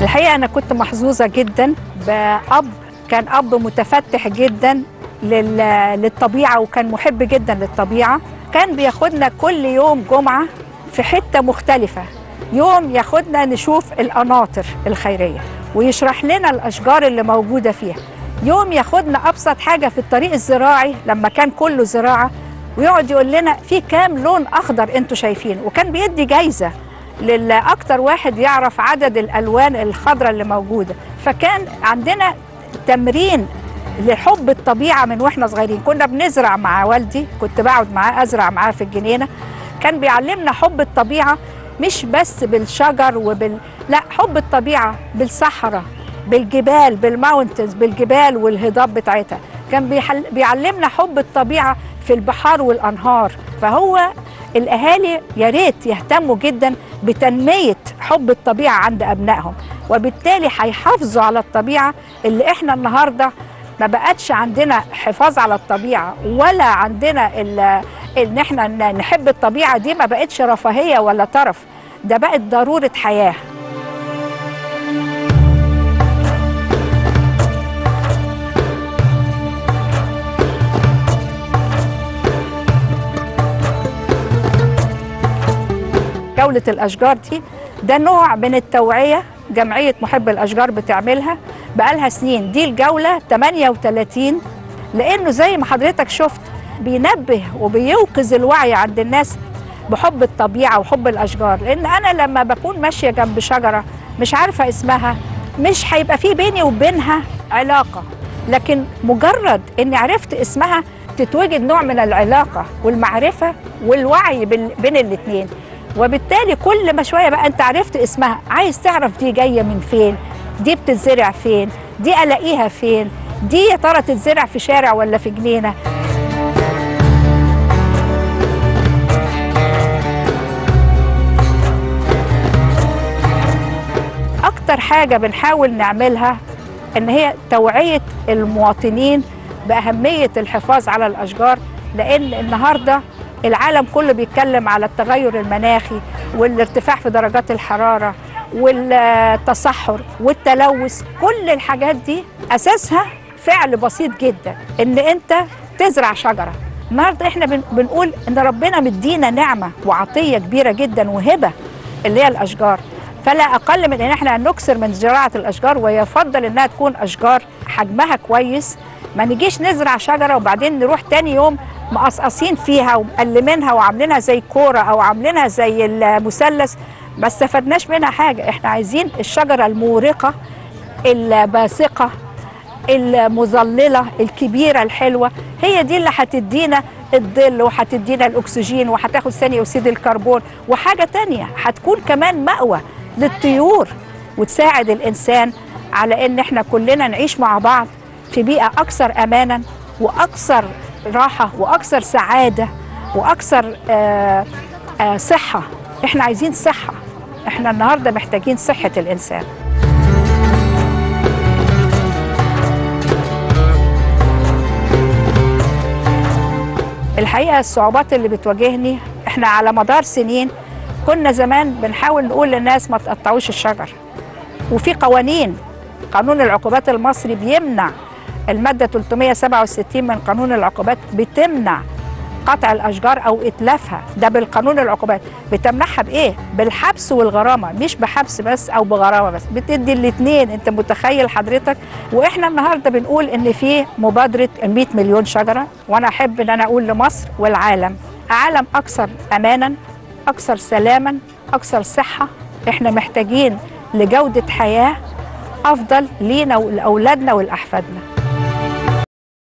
الحقيقه انا كنت محظوظه جدا باب كان اب متفتح جدا لل- للطبيعه وكان محب جدا للطبيعه كان بياخدنا كل يوم جمعه في حته مختلفه يوم ياخدنا نشوف القناطر الخيريه ويشرح لنا الاشجار اللي موجوده فيها يوم ياخدنا ابسط حاجه في الطريق الزراعي لما كان كله زراعه ويقعد يقول لنا في كام لون اخضر انتوا شايفينه وكان بيدي جايزه للاكتر واحد يعرف عدد الالوان الخضراء اللي موجوده فكان عندنا تمرين لحب الطبيعه من واحنا صغيرين كنا بنزرع مع والدي كنت بقعد معاه ازرع معاه في الجنينه كان بيعلمنا حب الطبيعه مش بس بالشجر وبال لا حب الطبيعه بالصحراء بالجبال بالماونتنز بالجبال والهضاب بتاعتها كان بيحل... بيعلمنا حب الطبيعه في البحار والانهار فهو الاهالي يا ريت يهتموا جدا بتنميه حب الطبيعه عند ابنائهم وبالتالي هيحافظوا على الطبيعه اللي احنا النهارده ما بقتش عندنا حفاظ على الطبيعه ولا عندنا ال- ان احنا ن- نحب الطبيعه دي ما بقتش رفاهيه ولا ترف ده بقت ضروره حياه جولة الأشجار دي ده نوع من التوعية جمعية محب الأشجار بتعملها بقالها سنين دي الجولة 38 لأنه زي ما حضرتك شفت بينبه وبيوقظ الوعي عند الناس بحب الطبيعة وحب الأشجار لأن أنا لما بكون ماشية جنب شجرة مش عارفة اسمها مش هيبقى في بيني وبينها علاقة لكن مجرد اني عرفت اسمها تتوجد نوع من العلاقه والمعرفه والوعي بال- بين الاثنين وبالتالي كل ما شويه بقى انت عرفت اسمها عايز تعرف دي جايه من فين دي بتتزرع فين دي الاقيها فين دي يا ترى تتزرع في شارع ولا في جنينه اكتر حاجه بنحاول نعملها ان هي توعيه المواطنين باهميه الحفاظ على الاشجار لان النهارده العالم كله بيتكلم على التغير المناخي والارتفاع في درجات الحراره والتصحر والتلوث كل الحاجات دي اساسها فعل بسيط جدا ان انت تزرع شجره النهارده احنا بن- بنقول ان ربنا مدينا نعمه وعطيه كبيره جدا وهبه اللي هي الاشجار فلا اقل من ان احنا نكسر من زراعه الاشجار ويفضل انها تكون اشجار حجمها كويس ما نجيش نزرع شجره وبعدين نروح تاني يوم مقصقصين فيها ومقلمينها وعاملينها زي كوره او عاملينها زي المثلث ما استفدناش منها حاجه احنا عايزين الشجره المورقه الباسقه المظلله الكبيره الحلوه هي دي اللي هتدينا الظل وهتدينا الاكسجين وهتاخد ثاني اكسيد الكربون وحاجه تانية هتكون كمان مأوى للطيور وتساعد الانسان على ان احنا كلنا نعيش مع بعض في بيئه اكثر امانا واكثر راحه واكثر سعاده واكثر آه آه صحه احنا عايزين صحه احنا النهارده محتاجين صحه الانسان الحقيقه الصعوبات اللي بتواجهني احنا على مدار سنين كنا زمان بنحاول نقول للناس ما تقطعوش الشجر وفي قوانين قانون العقوبات المصري بيمنع الماده 367 من قانون العقوبات بتمنع قطع الاشجار او اتلافها ده بالقانون العقوبات بتمنعها بايه بالحبس والغرامه مش بحبس بس او بغرامه بس بتدي الاثنين انت متخيل حضرتك واحنا النهارده بنقول ان في مبادره 100 مليون شجره وانا احب ان انا اقول لمصر والعالم عالم اكثر امانا اكثر سلاما اكثر صحه احنا محتاجين لجوده حياه افضل لينا ولاولادنا ولاحفادنا